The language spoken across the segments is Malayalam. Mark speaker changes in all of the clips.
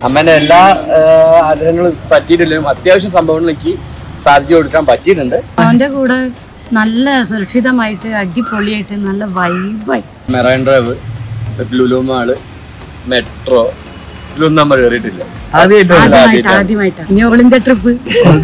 Speaker 1: അമ്മേന്റെ എല്ലാ ആ, ആഗ്രഹങ്ങളും പറ്റിയിട്ടില്ലെങ്കിലും അത്യാവശ്യം സംഭവങ്ങൾ എനിക്ക് സാധിച്ചു കൊടുക്കാൻ പറ്റിയിട്ടുണ്ട്
Speaker 2: അവന്റെ കൂടെ നല്ല സുരക്ഷിതമായിട്ട് അടിപൊളിയായിട്ട് നല്ല വൈബായി
Speaker 1: Marine Drive Lulu mall metro ഇതിലൊന്നും നമ്മൾ കയറിയിട്ടില്ല
Speaker 3: ആദ്യമായിട്ടാണ്
Speaker 2: ആദ്യമായിട്ട് ആദ്യമായിട്ടാണ് ഇനി ഓളിന്റെ ട്രിപ്പ്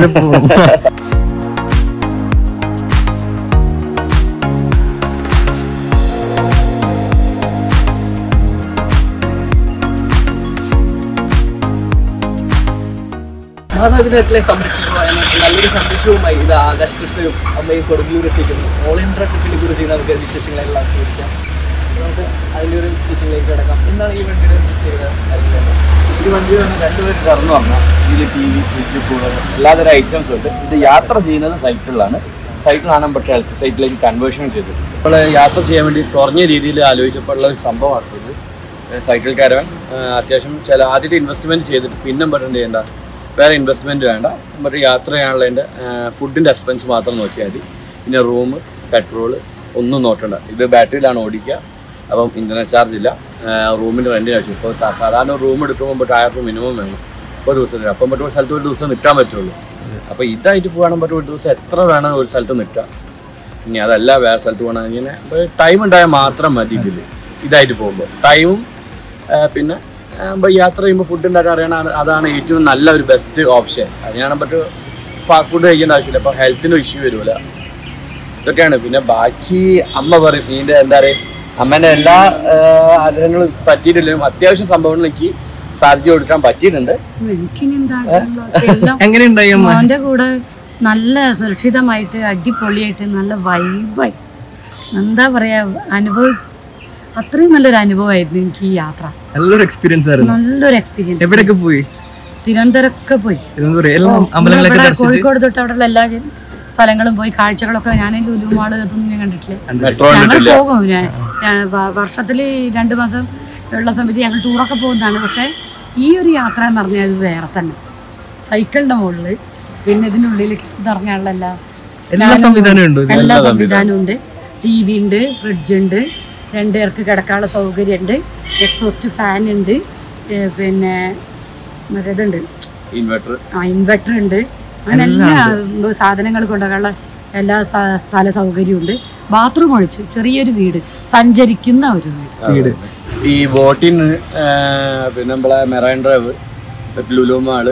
Speaker 3: മാതാപിതാക്കളെ സംരക്ഷിക്കുവാൻ നല്ലൊരു സന്ദേശവുമായി ഇത് ആകാശ് കൃഷ്ണയും അമ്മയും കൊടുങ്ങല്ലൂർ എത്തിക്കുന്നു ഓൾ ഇന്ത്യ ട്രിപ്പിനെ കുറിച്ച് നമുക്ക് വിശേഷങ്ങളെല്ലാം ചോദിക്കാം നമുക്ക് അതിൻ്റെ ഒരു വിശേഷങ്ങളിലേക്ക് കിടക്കാം എന്താണ് ഈ വണ്ടിയുടെ പ്രത്യേകത അറിയില്ല
Speaker 1: ഈ വണ്ടി വന്ന് രണ്ടുപേര് കറന്നു വന്നാൽ ഇതിൽ ടി വി ഫ്രിഡ്ജ് കൂളർ എല്ലാതരം ഐറ്റംസ് ഉണ്ട് ഇത് യാത്ര ചെയ്യുന്നത് സൈക്കിളിലാണ് സൈക്കിളാണ് പക്ഷേ ഇലക്ട്രിക് സൈക്കിളിലേക്ക് കൺവേർഷൻ ചെയ്തത് ഇപ്പോൾ യാത്ര ചെയ്യാൻ വേണ്ടി കുറഞ്ഞ രീതിയിൽ ആലോചിച്ചപ്പോഴുള്ള ഒരു സംഭവമാണ് ഇത് സൈക്കിൾ കാരവൻ അത്യാവശ്യം ചില ആദ്യത്തെ ഇൻവെസ്റ്റ്മെൻറ്റ് ചെയ്തിട്ട് പിന്നെ പറ്റുന്നത് ചെയ്യേണ്ട വേറെ ഇൻവെസ്റ്റ്മെൻറ്റ് വേണ്ട മറ്റേ യാത്ര ചെയ്യാനുള്ളതിൻ്റെ ഫുഡിൻ്റെ എക്സ്പെൻസ് മാത്രം നോക്കിയാൽ മതി പിന്നെ റൂം പെട്രോള് ഒന്നും നോക്കണ്ട ഇത് ബാറ്ററിയിലാണ് ഓടിക്കുക അപ്പം ഇൻ്റർനെറ്റ് ചാർജ് ഇല്ല റൂമിൻ്റെ റെൻറ്റിന് ആവശ്യം ഇപ്പോൾ ത- സാധാരണ റൂം എടുക്കുമ്പോൾ പറ്റും ആയിരം രൂപ മിനിമം വേണം ഒരു ദിവസത്തിന് അപ്പം പറ്റും ഒരു സ്ഥലത്ത് ഒരു ദിവസം നിൽക്കാൻ പറ്റുള്ളൂ അപ്പോൾ ഇതായിട്ട് പോകുകയാണെങ്കിൽ പറ്റും ഒരു ദിവസം എത്ര വേണം ഒരു സ്ഥലത്ത് നിൽക്കാം ഇനി അതല്ല വേറെ സ്ഥലത്ത് പോകണം ഇങ്ങനെ ടൈം ഉണ്ടായാൽ മാത്രം മതി ഇതിൽ ഇതായിട്ട് പോകുമ്പോൾ ടൈമും പിന്നെ ഇപ്പോൾ യാത്ര ചെയ്യുമ്പോൾ ഫുഡ് ഉണ്ടാക്കാൻ അറിയണം അതാണ് ഏറ്റവും നല്ല ഒരു ബെസ്റ്റ് ഓപ്ഷൻ അതിനാണ് പറ്റും ഫാസ്റ്റ് ഫുഡ് കഴിക്കേണ്ട ആവശ്യമില്ല അപ്പോൾ ഹെൽത്തിന് ഇഷ്യൂ വരുമല്ല ഇതൊക്കെയാണ് പിന്നെ ബാക്കി അമ്മ പറയും ഇതിൻ്റെ എന്താ പറയുക അമ്മേൻ്റെ എല്ലാ ആ, ആഗ്രഹങ്ങളും പറ്റിയിട്ടില്ലെങ്കിലും അത്യാവശ്യം സംഭവങ്ങൾ എനിക്ക് സാധിച്ചു കൊടുക്കാൻ പറ്റിയിട്ടുണ്ട്
Speaker 2: എനിക്കിനി എന്താ എല്ലാം
Speaker 3: എങ്ങനെയുണ്ടായി അമ്മ
Speaker 2: അവന്റെ കൂടെ നല്ല സുരക്ഷിതമായിട്ട് അടിപൊളിയായിട്ട് നല്ല വൈബായി എന്താ പറയാ അനുഭവം അത്രയും നല്ലൊരു അനുഭവമായിരുന്നു എനിക്ക് ഈ യാത്ര
Speaker 3: നല്ലൊരു എക്സ്പീരിയൻസ് ആയിരുന്നു
Speaker 2: നല്ലൊരു എക്സ്പീരിയൻസ്
Speaker 3: എവിടെയൊക്കെ പോയി
Speaker 2: തിരുവനന്തപുരമൊക്കെ പോയി
Speaker 3: തിരുവനന്തപുരം എല്ലാം അമ്പലങ്ങളൊക്കെ
Speaker 2: ഇവിടെ
Speaker 3: ദർശിച്ച്
Speaker 2: കോഴിക്കോട് തൊട്ട് അവിടെയുള്ള എല്ലാ സ്ഥലങ്ങളും പോയി കാഴ്ചകളൊക്കെ ഞാൻ ലുലുമാള് ഇതൊന്നും ഞാൻ കണ്ടിട്ടില്ല
Speaker 1: മെട്രോ
Speaker 2: ഞങ്ങൾ
Speaker 1: കണ്ടിട്ടില്ല
Speaker 2: പോകും ഞാൻ വർഷത്തിൽ രണ്ട് മാസം ഉള്ള സമയത്ത് ഞങ്ങൾ ടൂറൊക്കെ പോകുന്നതാണ് പക്ഷേ ഈ ഒരു യാത്ര എന്ന് പറഞ്ഞാൽ അത് വേറെ തന്നെ സൈക്കിളിന്റെ മുകളിൽ പിന്നെ ഇതിനുള്ളിൽ ഇറങ്ങാനുള്ള എല്ലാ
Speaker 3: എല്ലാ സംവിധാനവും ഉണ്ട് ഇതിൽ.
Speaker 2: എല്ലാ സംവിധാനവും ഉണ്ട് ടി വി ഉണ്ട് ഫ്രിഡ്ജ് ഉണ്ട് രണ്ട് പേർക്ക് കിടക്കാനുള്ള സൗകര്യം ഉണ്ട് എക്സോസ്റ്റ് ഫാൻ ഉണ്ട് ഏ, പിന്നെ മറ്റേതുണ്ട്
Speaker 1: ഇൻവെർട്ടർ
Speaker 2: ആ ഇൻവെർട്ടർ ഉണ്ട് അങ്ങനെ എല്ലാ സാധനങ്ങൾ കൊണ്ടുപോകാനുള്ള എല്ലാ സ- സ്ഥല സൗകര്യവും ഉണ്ട് ബാത്റൂം ഒഴിച്ച് ചെറിയൊരു വീട് സഞ്ചരിക്കുന്ന ഒരു വീട്
Speaker 3: വീട്
Speaker 1: ഈ ബോട്ടിന് പിന്നെ നമ്മളെ Marine Drive Lulu mall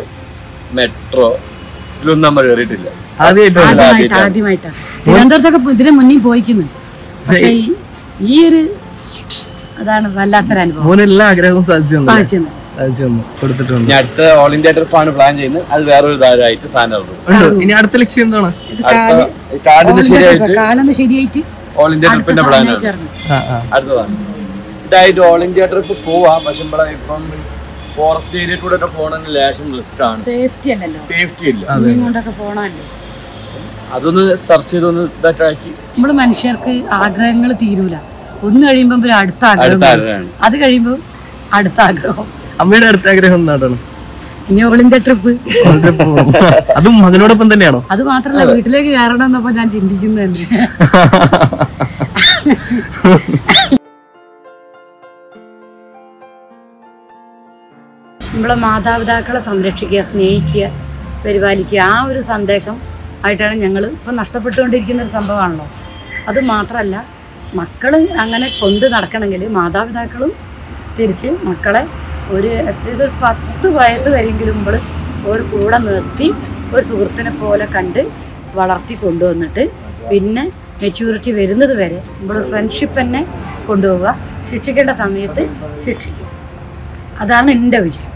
Speaker 1: metro ഇതിലൊന്നും നമ്മൾ കയറിയിട്ടില്ല
Speaker 3: ആദ്യമായിട്ടാണ്
Speaker 2: ആദ്യമായിട്ട് ആദ്യമായിട്ടാണ് തിരുവനന്തപുരത്തൊക്കെ പോ- ഇതിന് മുന്നേ പോയിക്കുന്നു പക്ഷേ ഈ- ഈ ഒരു അതാണ് വല്ലാത്തൊരു അനുഭവം
Speaker 3: മോന് എല്ലാ ആഗ്രഹവും സാധിച്ചു തന്നു
Speaker 2: സാധിച്ചത്
Speaker 3: സാധിച്ചു തന്നു കൊടുത്തിട്ടുണ്ട്
Speaker 1: ഇനി അടുത്ത ഓൾ ഇന്ത്യ ട്രിപ്പാണ് പ്ലാൻ ചെയ്യുന്നത് അത് വേറൊരു ഇതായിട്ട് സ്ഥാനം
Speaker 3: ഉണ്ടോ ഇനി അടുത്ത ലക്ഷ്യം എന്താണ്
Speaker 1: അടുത്ത കാർഡിന് ശരിയായിട്ട്
Speaker 2: കാലൊന്ന് ശരിയായിട്ട്
Speaker 1: ഓൾ ഇന്ത്യ ട്രിപ്പിന്റെ പ്ലാനാണ്
Speaker 2: ഇറങ്ങും
Speaker 3: ആ ആ
Speaker 1: അടുത്തതാണ് ഇതായിട്ട് ഓൾ ഇന്ത്യ ട്രിപ്പ് പോവാം പക്ഷെ ഇവിടെ ഇപ്പം ഫോറസ്റ്റ് ഏരിയ കൂടെ ഒക്കെ പോകണമെങ്കിൽ ലേശം റിസ്ക് ആണ്
Speaker 2: സേഫ്റ്റി അല്ലല്ലോ
Speaker 1: സേഫ്റ്റി ഇല്ല
Speaker 2: ഇനിയും കൊണ്ടൊക്കെ പോണല്ലേ
Speaker 1: അതൊന്ന് സെർച്ച് ചെയ്തൊന്ന് ഇതാക്കി
Speaker 2: നമ്മള് മനുഷ്യർക്ക് ആഗ്രഹങ്ങൾ തീരൂല ഒന്ന് കഴിയുമ്പോ ഒരു അടുത്ത ആഗ്രഹം
Speaker 1: അടുത്ത
Speaker 2: വരും.
Speaker 1: ആഗ്രഹമാണ്
Speaker 2: അത് കഴിയുമ്പോ അടുത്ത ആഗ്രഹം
Speaker 3: അമ്മയുടെ അടുത്ത ആഗ്രഹം എന്താണ്
Speaker 2: ഇനി ഓളിന്റെ ട്രിപ്പ്
Speaker 3: അതും മകനോടൊപ്പം തന്നെയാണോ
Speaker 2: അത് മാത്രല്ല വീട്ടിലേക്ക് കയറണം എന്നപ്പോ ഞാൻ ചിന്തിക്കുന്നത് തന്നെ നമ്മളെ മാതാപിതാക്കളെ സംരക്ഷിക്കുക സ്നേഹിക്കുക പരിപാലിക്കുക ആ ഒരു സന്ദേശം ആയിട്ടാണ് ഞങ്ങൾ ഇപ്പം നഷ്ടപ്പെട്ടുകൊണ്ടിരിക്കുന്ന ഒരു സംഭവമാണല്ലോ അത് മാത്രമല്ല മക്കൾ അങ്ങനെ കൊണ്ട് നടക്കണമെങ്കിൽ മാതാപിതാക്കളും തിരിച്ച് മക്കളെ ഒരു അറ്റ്ലീസ്റ്റ് ഒരു പത്ത് വയസ്സ് വരെയെങ്കിലും നമ്മൾ ഒരു കൂടെ നിർത്തി ഒരു സുഹൃത്തിനെ പോലെ കണ്ട് വളർത്തി കൊണ്ടുവന്നിട്ട് പിന്നെ മെച്യൂരിറ്റി വരുന്നത് വരെ നമ്മൾ ഫ്രണ്ട്ഷിപ്പ് തന്നെ കൊണ്ടുപോവുക ശിക്ഷിക്കേണ്ട സമയത്ത് ശിക്ഷിക്കും അതാണ് എൻ്റെ വിജയം